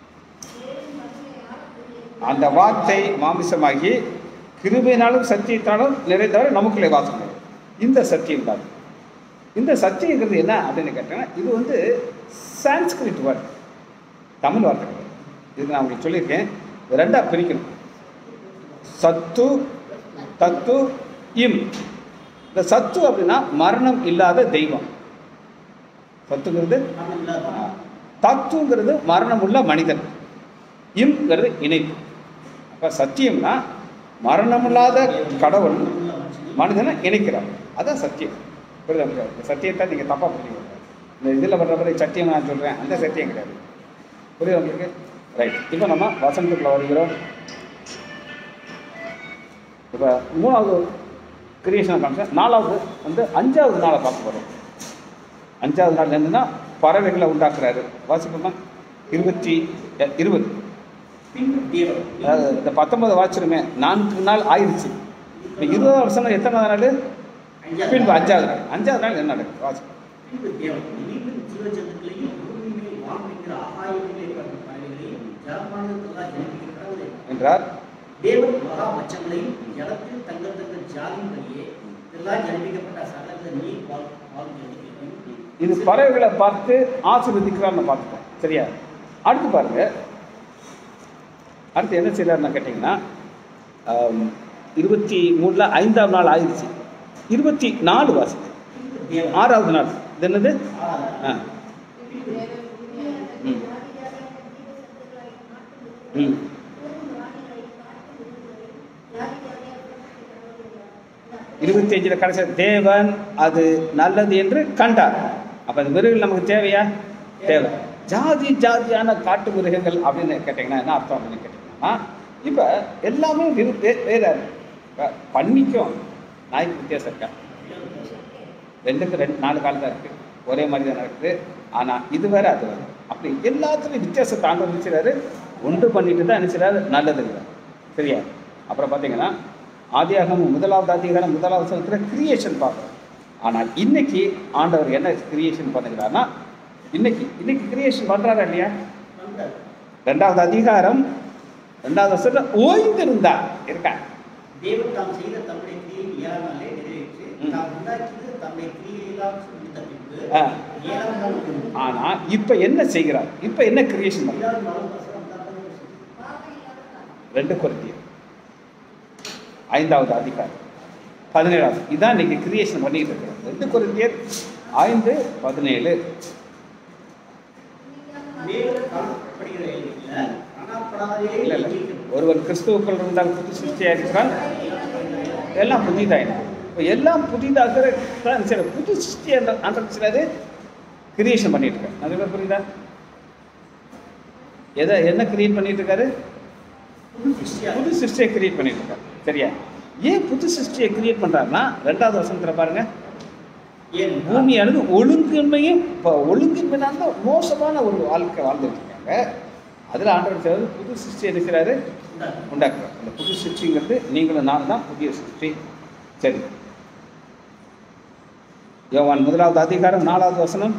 அந்த வார்த்தை மாமிசமாகி கிருபையினாலும் சத்தியத்தாலும் நிறைந்தவர் நமக்குள்ளே வாசம் செய்யும். இந்த சத்தியம் தான் இந்த சத்தியங்கிறது என்ன அப்படின்னு கேட்டீங்கன்னா இது வந்து சான்ஸ்கிரிட் வேர்ட் தமிழ் வார்த்தை கிடையாது. இது நான் உங்களுக்கு சொல்லியிருக்கேன் இது ரெண்டா பிரிக்கணும் சத்து தத்து இம் இந்த சத்து அப்படின்னா மரணம் இல்லாத தெய்வம் சத்துங்கிறது மரணம் இல்லாத ஆ, தத்துங்கிறது மரணம் உள்ள மனிதன் இம்ங்கிறது இணைப்பு அப்போ சத்தியம்னா மரணமில்லாத கடவுள் மனிதனை இணைக்கிறார் அதான் சத்தியம் புரியுதா உங்களுக்கு? இந்த சத்தியத்தை நீங்கள் தப்பாக புரிஞ்சுக்கோங்க இந்த இதில் வர்ற மாதிரி சத்தியம் நான் சொல்கிறேன் அந்த சத்தியம் கிடையாது புரியுதா உங்களுக்கு ரைட் இப்போ நம்ம வசனத்துக்குள்ள வருகிறோம் இப்போ மூணாவது கிரியேஷன் காமிச்சேன் நாலாவது வந்து அஞ்சாவது நாளை பார்க்க போகிறோம் அஞ்சாவது நாள் என்னன்னா பறவைகளை உண்டாக்குறாரு வாசிப்போமா இருபத்தி அஹ், இருபது பின்பு தேவன் அதாவது இந்த பத்தொன்பது வாட்சிருமே நான்கு நாள் ஆயிடுச்சு இப்போ இருபதாவது வருஷம் எத்தனாவது நாள் அஞ்சாவது பின்பு அஞ்சாவது நாள் அஞ்சாவது நாள் என்ன நடக்குது வாசி பின்பு தேவன் மீண்டும் ஜீவஜந்துக்களையும் பூமியிலே வாழ்கின்ற ஆகாயத்திலே பறந்த பறவைகளையும் ஜலமானதெல்லாம் ஜனிப்பிக்க கடவுளே என்றார் தேவன் மகா மச்சங்களையும் ஜலத்தில் தங்கள் தங்கள் ஜாதியின்படியே எல்லாம் ஜனிப்பிக்கப்பட்ட சகல நீர் வாழ் வாழ்க்கையும் இது பறவைகளை பார்த்து ஆசீர்வதிக்கிறார்னு பார்த்துட்டோம் சரியா அடுத்து பாருங்க அடுத்து என்ன செய்யறாருன்னு கேட்டிங்கன்னா ஆம், இருபத்தி மூணில் ஐந்தாம் நாள் ஆயிடுச்சு இருபத்தி நாலு வாசிங்க தேவன் ஆறாவது நாள் இது என்னது ஆ ம் ம் இருபத்தி அஞ்சில் கடைசி தேவன் அது நல்லது என்று கண்டார் அப்போ அந்த மிருகங்கள் நமக்கு தேவையா தேவை ஜாதி ஜாதியான காட்டு மிருகங்கள் அப்படின்னு கேட்டிங்கன்னா என்ன அர்த்தம் அப்படின்னு கேட்டிங்கன்னா இப்போ எல்லாமே விரு வே- வேற இப்போ பன்னிக்கும் நாய்க்கு வித்தியாசம் இருக்கா ரெண்டுக்கு ரெண்டு நாலு கால் தான் இருக்குது ஒரே மாதிரி தான் நடக்குது ஆனால் இது வேற அது வேற அப்படி எல்லாத்துலேயும் வித்தியாசத்தை ஆண்டவர் நினைச்சாரு ஒன்று பண்ணிட்டு தான் நினைச்சாரு நல்லது இல்லை சரியா அப்புறம் பார்த்தீங்கன்னா ஆதியாகமம் முதலாவது அதிகாரம் முதலாவது வசனத்தில் கிரியேஷன் பார்க்குறோம் ஆனால் இன்னைக்கு ஆண்டவர் என்ன கிரியேஷன் பண்ணுகிறாருன்னா இன்னைக்கு இன்னைக்கு கிரியேஷன் பண்ணுறாரா இல்லையா வந்தார். ரெண்டாவது அதிகாரம் ரெண்டாவது வருஷத்துல ஓய்ந்திருந்தா இருக்கா தேவன் தாம் செய்த தம்முடைய கிரியை ஏழாம் நாளே நிறைவேற்றி ம். தாம் உண்டாக்கியது தம்முடைய கிரியையெல்லாம் முடித்த பின்பு ஆ. ஏழாம் நாள் முடிந்தது. ஆனா இப்ப என்ன செய்கிறார் இப்ப என்ன கிரியேஷன் பண்றார் ஏழாம் நாள் வசனம் தான் சொல்லுது. ரெண்டு குறைத்திய ஐந்தாவது அதிகாரம் பதினேழாவது இதான் இன்னைக்கு கிரியேஷன் பண்ணிட்டு இருக்கிறோம் ரெண்டு குறைத்தியர் ஐந்து பதினேழு மேலும் காணப்படுகிற இல்லை காணப்படாதே இல்ல இல்ல ஒருவன் கிறிஸ்துவுக்குள் இருந்தால் புது சிருஷ்டியா இருக்கிறான் எல்லாம் புதிதாயிடும் இப்போ எல்லாம் புதிதாக தான் சரி புது சிருஷ்டி என்ற ஆண்டது கிரியேஷன் பண்ணிட்டு இருக்காரு நிறைய பேர் புரியுதா எதை என்ன கிரியேட் பண்ணிட்டு இருக்காரு புது சிருஷ்டியா புது சிருஷ்டியை கிரியேட் பண்ணிட்டு இருக்காரு சரியா ஏன் புது சிருஷ்டியை கிரியேட் பண்றாருன்னா ரெண்டாவது வசனத்துல பாருங்க ஏன் பூமியானது ஒழுங்கின்மையும் இப்போ ஒழுங்கின்மையான மோசமான ஒரு வாழ்க்கை வாழ்ந்துட்டு இருக்காங்க அதில் ஆண்டவர் செய்வது புது சிருஷ்டி எடுக்கிறாரு உண்டாக்குறார் அந்த புது சிருஷ்டிங்கிறது நீங்களும் நான் தான் புதிய சிருஷ்டி சரி யோவான் முதலாவது அதிகாரம் நாலாவது வசனம்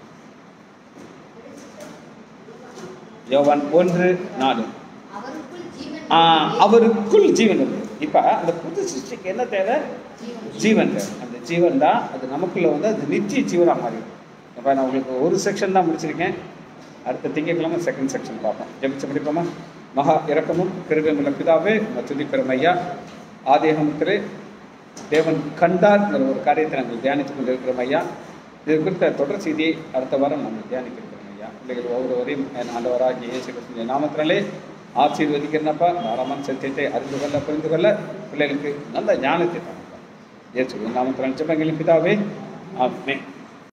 யோவான் ஒன்று நாலு அவருக்குள் ஜீவன் ஆ, அவருக்குள் ஜீவன் இருக்கு இப்போ அந்த புது சிருஷ்டிக்கு என்ன தேவை ஜீவன். ஜீவன் தேவை அந்த ஜீவன் தான் அது நமக்குள்ள வந்து அது நித்திய ஜீவனாக மாறிடும் இப்போ நான் உங்களுக்கு ஒரு செக்ஷன் தான் முடிச்சிருக்கேன் அடுத்த திங்கட்கிழமை செகண்ட் செக்ஷன் பார்ப்போம் ஜெபிச்சு முடிப்போமா மகா இரக்கமும் கிருபையுள்ள பிதாவே துதிக்கிறோம் ஐயா ஆதியகமத்திலே தேவன் கண்டார்ங்கிற ஒரு காரியத்தை நாங்கள் தியானித்துக் கொண்டிருக்கிறோம் ஐயா இது குறித்த தொடர் செய்தியை அடுத்த வாரம் நாங்கள் தியானிக்க இருக்கிறோம் ஐயா பிள்ளைகள் ஒவ்வொருவரையும் என் ஆண்டவராகிய இயேசு கிறிஸ்துவின் நாமத்தினாலே ஆசீர்வதிக்கிறனப்பா தாராளமான சத்தியத்தை அறிந்து கொள்ள புரிந்து கொள்ள பிள்ளைகளுக்கு நல்ல ஞானத்தை தாங்கப்பா இயேசுவின் நாமத்தினால் ஜெபங்களின் பிதாவே ஆமென்